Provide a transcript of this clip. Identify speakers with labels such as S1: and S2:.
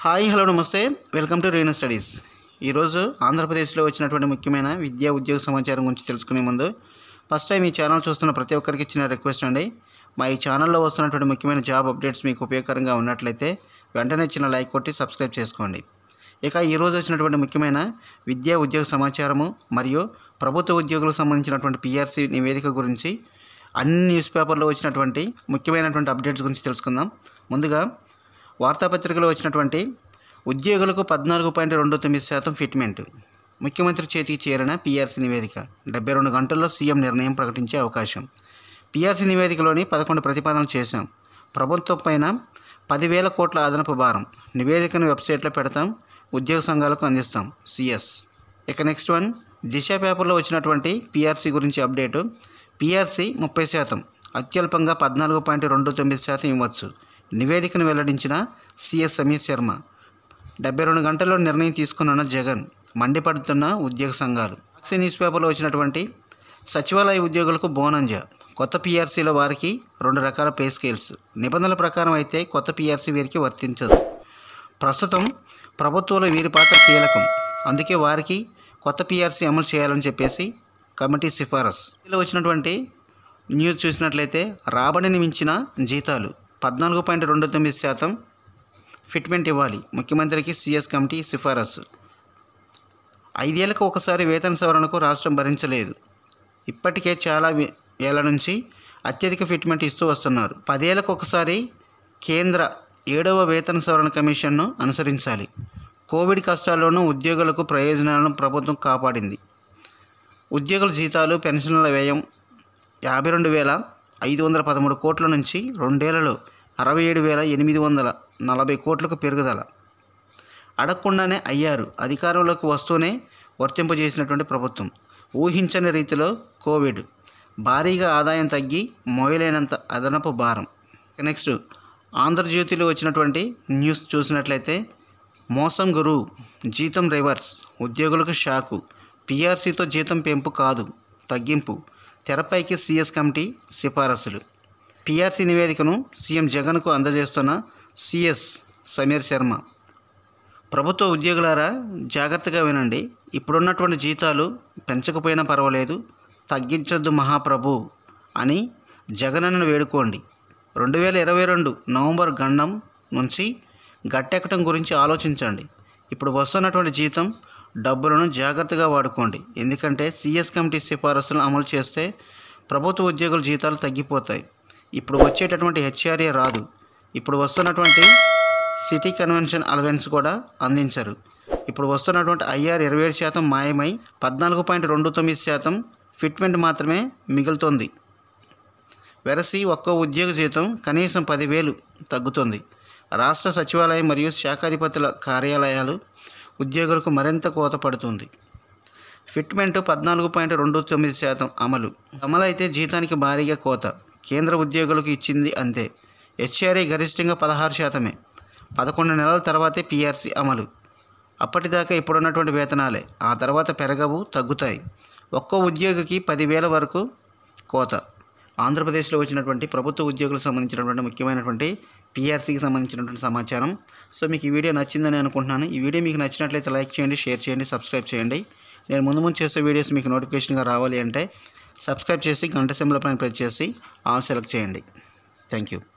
S1: hi hello నమస్తే welcome to రేణ studies ఈరోజు ఆంధ్రప్రదేశ్లో వచ్చినటువంటి ముఖ్యమైన విద్యా ఉద్యోగ సమాచారం గురించి తెలుసుకునే ముందు ఫస్ట్ టైం ఈ ఛానల్ చూస్తున్న ప్రతి ఒక్కరికి ఇచ్చిన రిక్వెస్ట్ అండి మా ఈ ఛానల్లో వస్తున్నటువంటి ముఖ్యమైన జాబ్ అప్డేట్స్ మీకు ఉపయోగకరంగా ఉన్నట్లయితే వెంటనే చిన్న లైక్ కొట్టి సబ్స్క్రైబ్ చేసుకోండి ఇక ఈరోజు వచ్చినటువంటి ముఖ్యమైన విద్యా ఉద్యోగ సమాచారము మరియు ప్రభుత్వ ఉద్యోగులకు సంబంధించినటువంటి పిఆర్సీ నివేదిక గురించి అన్ని న్యూస్ పేపర్లో వచ్చినటువంటి ముఖ్యమైనటువంటి అప్డేట్స్ గురించి తెలుసుకుందాం ముందుగా వార్తాపత్రికలో వచ్చినటువంటి ఉద్యోగులకు పద్నాలుగు పాయింట్ రెండు తొమ్మిది శాతం ఫిట్మెంట్ ముఖ్యమంత్రి చేతికి చేరిన పీఆర్సీ నివేదిక డెబ్బై రెండు గంటల్లో సీఎం నిర్ణయం ప్రకటించే అవకాశం పీఆర్సీ నివేదికలోని పదకొండు ప్రతిపాదనలు చేశాం ప్రభుత్వం పైన పదివేల కోట్ల అదనపు భారం నివేదికను వెబ్సైట్లో పెడతాం ఉద్యోగ సంఘాలకు అందిస్తాం సిఎస్ ఇక నెక్స్ట్ వన్ దిశ పేపర్లో వచ్చినటువంటి పీఆర్సీ గురించి అప్డేటు పీఆర్సీ ముప్పై శాతం అత్యల్పంగా పద్నాలుగు పాయింట్ రెండు తొమ్మిది శాతం ఇవ్వచ్చు నివేదికను వెల్లడించిన సిఎస్ సమీర్ శర్మ డెబ్బై రెండు గంటల్లో నిర్ణయం తీసుకున్న జగన్ మండిపడుతున్న ఉద్యోగ సంఘాలు సాక్షి న్యూస్ పేపర్లో వచ్చినటువంటి సచివాలయ ఉద్యోగులకు బోనంజా కొత్త పీఆర్సీలో వారికి రెండు రకాల పే స్కేల్స్ నిబంధనల ప్రకారం అయితే కొత్త పీఆర్సీ వీరికి వర్తించదు ప్రస్తుతం ప్రభుత్వంలో వీరి పాత్ర కీలకం అందుకే వారికి కొత్త పీఆర్సీ అమలు చేయాలని చెప్పేసి కమిటీ సిఫారసు ఇందులో వచ్చినటువంటి న్యూస్ చూసినట్లయితే రాబడిని మించిన జీతాలు పద్నాలుగు పాయింట్ రెండు తొమ్మిది శాతం ఫిట్మెంట్ ఇవ్వాలి ముఖ్యమంత్రికి సిఎస్ కమిటీ సిఫారసు ఐదేళ్లకు ఒకసారి వేతన సవరణకు రాష్ట్రం భరించలేదు ఇప్పటికే చాలా వి- ఏళ్ల నుంచి అత్యధిక ఫిట్మెంట్ ఇస్తూ వస్తున్నారు పదేళ్లకు ఒకసారి కేంద్ర ఏడవ వేతన సవరణ కమిషన్ను అనుసరించాలి కోవిడ్ కష్టాల్లోనూ ఉద్యోగులకు ప్రయోజనాలను ప్రభుత్వం కాపాడింది ఉద్యోగుల జీతాలు పెన్షన్ల వ్యయం యాభై రెండు వేల ఐదు వందల పదమూడు కోట్ల నుంచి రెండేళ్లలో అరవై ఏడు వేల ఎనిమిది వందల నలభై కోట్లకు పెరుగుదల అడగకుండానే అయ్యారు అధికారంలోకి వస్తూనే వర్తింపజేసినటువంటి ప్రభుత్వం ఊహించని రీతిలో కోవిడ్ భారీగా ఆదాయం తగ్గి మోయలేనంత అదనపు భారం నెక్స్ట్ ఆంధ్రజ్యోతిలో వచ్చినటువంటి న్యూస్ చూసినట్లయితే మోసం గురు జీతం రివర్స్ ఉద్యోగులకు షాకు పీఆర్సీతో జీతం పెంపు కాదు తగ్గింపు తెరపైకి సీఎస్ కమిటీ సిఫారసులు పీఆర్సీ నివేదికను సీఎం జగన్కు అందజేస్తున్న సిఎస్ సమీర్ శర్మ ప్రభుత్వ ఉద్యోగులారా జాగ్రత్తగా వినండి ఇప్పుడున్నటువంటి జీతాలు పెంచకపోయినా పర్వాలేదు తగ్గించొద్దు మహాప్రభు అని జగనన్నను వేడుకోండి రెండు వేల ఇరవై రెండు నవంబర్ గండం నుంచి గట్టెక్కటం గురించి ఆలోచించండి ఇప్పుడు వస్తున్నటువంటి జీతం డబ్బులను జాగ్రత్తగా వాడుకోండి ఎందుకంటే సిఎస్ కమిటీ సిఫారసులను అమలు చేస్తే ప్రభుత్వ ఉద్యోగుల జీతాలు తగ్గిపోతాయి ఇప్పుడు వచ్చేటటువంటి హెచ్ఆర్ఏ రాదు ఇప్పుడు వస్తున్నటువంటి సిటీ కన్వెన్షన్ అలవెన్స్ కూడా అందించరు ఇప్పుడు వస్తున్నటువంటి ఐఆర్ ఇరవై ఏడు శాతం మాయమై పద్నాలుగు పాయింట్ రెండు తొమ్మిది శాతం ఫిట్మెంట్ మాత్రమే మిగులుతోంది వెరసి ఒక్కో ఉద్యోగ జీతం కనీసం పదివేలు తగ్గుతుంది రాష్ట్ర సచివాలయం మరియు శాఖాధిపతుల కార్యాలయాలు ఉద్యోగులకు మరింత కోత పడుతుంది ఫిట్మెంట్ పద్నాలుగు పాయింట్ రెండు తొమ్మిది శాతం అమలు అమలు అయితే జీతానికి భారీగా కోత కేంద్ర ఉద్యోగులకు ఇచ్చింది అంతే హెచ్ఆర్ఏ గరిష్టంగా పదహారు శాతమే పదకొండు నెలల తర్వాతే పీఆర్సీ అమలు అప్పటిదాకా ఇప్పుడున్నటువంటి వేతనాలే ఆ తర్వాత పెరగవు తగ్గుతాయి ఒక్కో ఉద్యోగికి పదివేల వరకు కోత ఆంధ్రప్రదేశ్లో వచ్చినటువంటి ప్రభుత్వ ఉద్యోగులకు సంబంధించినటువంటి ముఖ్యమైనటువంటి పీఆర్సీకి సంబంధించినటువంటి సమాచారం సో మీకు ఈ వీడియో నచ్చిందని అనుకుంటున్నాను ఈ వీడియో మీకు నచ్చినట్లయితే లైక్ చేయండి షేర్ చేయండి సబ్స్క్రైబ్ చేయండి నేను ముందు ముందు చేసే వీడియోస్ మీకు నోటిఫికేషన్గా రావాలి అంటే సబ్స్క్రైబ్ చేసి గంట సింబల్ పైన ప్రెస్ చేసి ఆల్ సెలెక్ట్ చేయండి థ్యాంక్ యూ